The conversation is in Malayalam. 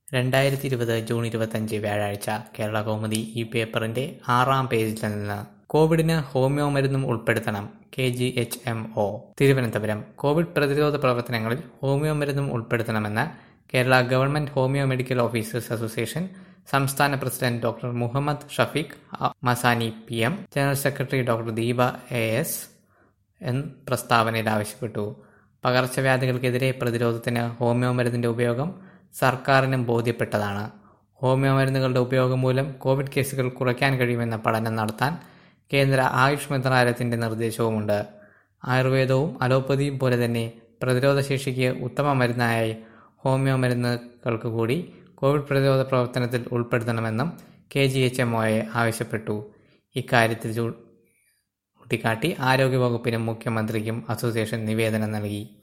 രണ്ടായിരത്തി ഇരുപത് ജൂൺ ഇരുപത്തഞ്ച് വ്യാഴാഴ്ച കേരള കൗമുദി ഈ പേപ്പറിന്റെ ആറാം പേജിൽ നിന്ന് കോവിഡിന് ഹോമിയോ മരുന്നും ഉൾപ്പെടുത്തണം K G H M O Thiruvananthapuram Covid പ്രതിരോധ പ്രവർത്തനങ്ങളിൽ ഹോമിയോ മരുന്നും ഉൾപ്പെടുത്തണമെന്ന് Kerala government homeo medical officers association സംസ്ഥാന president doctor Muhammad Shafeeq Masani P M general secretary doctor Deepa A S N പ്രസ്താവനയിൽ ആവശ്യപ്പെട്ടു പകർച്ചവ്യാധികൾക്കെതിരെ പ്രതിരോധത്തിന് ഹോമിയോ മരുന്നിന്റെ ഉപയോഗം സർക്കാരിനും ബോധ്യപ്പെട്ടതാണ് ഹോമിയോ മരുന്നുകളുടെ ഉപയോഗം മൂലം കോവിഡ് കേസുകൾ കുറയ്ക്കാൻ കഴിയുമെന്ന പഠനം നടത്താൻ കേന്ദ്ര ആയുഷ് മന്ത്രാലയത്തിന്റെ നിർദ്ദേശവുമുണ്ട് ആയുർവേദവും അലോപ്പതിയും പോലെ തന്നെ പ്രതിരോധശേഷിക്ക് ഉത്തമ മരുന്നായ ഹോമിയോ മരുന്നുകൾക്ക് കൂടി കോവിഡ് പ്രതിരോധ പ്രവർത്തനത്തിൽ ഉൾപ്പെടുത്തണമെന്നും കെ ജി എച്ച് എം ഒയെ ആവശ്യപ്പെട്ടു ഇക്കാര്യത്തിൽ ചൂണ്ടിക്കാട്ടി ആരോഗ്യവകുപ്പിനും മുഖ്യമന്ത്രിക്കും അസോസിയേഷൻ നിവേദനം നൽകി